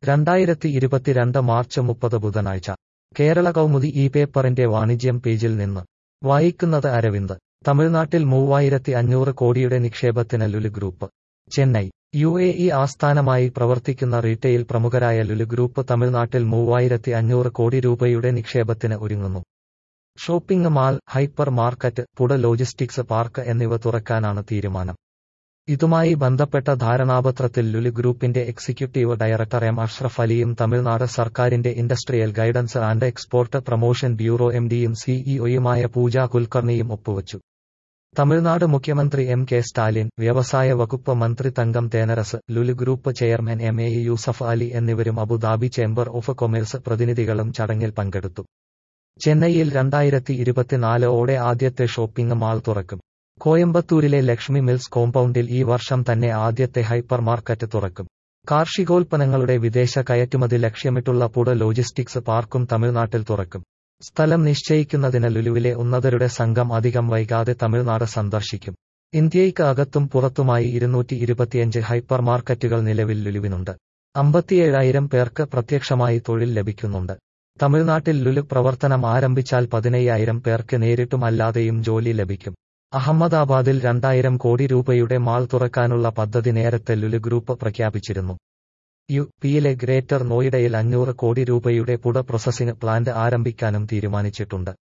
രണ്ടായിരത്തി ഇരുപത്തിരണ്ട് മാർച്ച് മുപ്പത് ബുധനാഴ്ച കേരള കൗമുദി ഈ പേപ്പറിന്റെ വാണിജ്യം പേജിൽ നിന്ന് വായിക്കുന്നത് അരവിന്ദ് തമിഴ്നാട്ടിൽ മൂവായിരത്തി അഞ്ഞൂറ് കോടിയുടെ നിക്ഷേപത്തിന് Lulu group Chennai U A E ആസ്ഥാനമായി പ്രവർത്തിക്കുന്ന റീറ്റെയിൽ പ്രമുഖരായ ലുലു ഗ്രൂപ്പ് തമിഴ്നാട്ടിൽ മൂവായിരത്തി അഞ്ഞൂറ് കോടി രൂപയുടെ നിക്ഷേപത്തിന് ഒരുങ്ങുന്നു ഷോപ്പിംഗ് മാൾ ഹൈപ്പർ മാർക്കറ്റ് പുട ലോജിസ്റ്റിക്സ് പാർക്ക് എന്നിവ തുറക്കാനാണ് തീരുമാനം ഇതുമായി ബന്ധപ്പെട്ട ധാരണാപത്രത്തിൽ ലുലു ഗ്രൂപ്പിന്റെ എക്സിക്യൂട്ടീവ് ഡയറക്ടർ എം അഷ്റഫ് അലിയും തമിഴ്നാട് സർക്കാരിന്റെ industrial guidance and export promotion bureau എംഡിയും സിഇഒയുമായ പൂജ കുൽക്കർണിയും ഒപ്പുവച്ചു തമിഴ്നാട് മുഖ്യമന്ത്രി എം കെ സ്റ്റാലിൻ വ്യവസായ വകുപ്പ് മന്ത്രി Thangam Thennarasu Lulu group chairman M A Yusuff Ali എന്നിവരും അബുദാബി ചേംബർ ഓഫ് കൊമേഴ്സ് പ്രതിനിധികളും ചടങ്ങിൽ പങ്കെടുത്തു ചെന്നൈയിൽ രണ്ടായിരത്തി ഇരുപത്തിനാല് ഓടെ ആദ്യത്തെ ഷോപ്പിംഗ് മാൾ തുറക്കും കോയമ്പത്തൂരിലെ ലക്ഷ്മി മിൽസ് കോമ്പൗണ്ടിൽ ഈ വർഷം തന്നെ ആദ്യത്തെ ഹൈപ്പർ മാർക്കറ്റ് തുറക്കും കാർഷികോൽപ്പന്നങ്ങളുടെ വിദേശ കയറ്റുമതി ലക്ഷ്യമിട്ടുള്ള പുട ലോജിസ്റ്റിക്സ് പാർക്കും തമിഴ്നാട്ടിൽ തുറക്കും സ്ഥലം നിശ്ചയിക്കുന്നതിന് ലുലുവിലെ ഉന്നതരുടെ സംഘം അധികം വൈകാതെ തമിഴ്നാട് സന്ദർശിക്കും ഇന്ത്യയ്ക്ക് അകത്തും പുറത്തുമായി ഇരുന്നൂറ്റി ഇരുപത്തിയഞ്ച് ഹൈപ്പർ മാർക്കറ്റുകൾ നിലവിൽ ലുലുവിനുണ്ട് അമ്പത്തിയേഴായിരം പേർക്ക് പ്രത്യക്ഷമായി തൊഴിൽ ലഭിക്കുന്നുണ്ട് തമിഴ്നാട്ടിൽ ലുലു പ്രവർത്തനം ആരംഭിച്ചാൽ പതിനയ്യായിരം പേർക്ക് നേരിട്ടും അല്ലാതെയും ജോലി ലഭിക്കും അഹമ്മദാബാദിൽ രണ്ടായിരം കോടി രൂപയുടെ മാൾ തുറക്കാനുള്ള പദ്ധതി നേരത്തെ ലുലു ഗ്രൂപ്പ് പ്രഖ്യാപിച്ചിരുന്നു യു പിയിലെ ഗ്രേറ്റർ നോയിഡയിൽ അഞ്ഞൂറ് കോടി രൂപയുടെ പുട പ്രോസസിംഗ് പ്ലാന്റ് ആരംഭിക്കാനും തീരുമാനിച്ചിട്ടുണ്ട്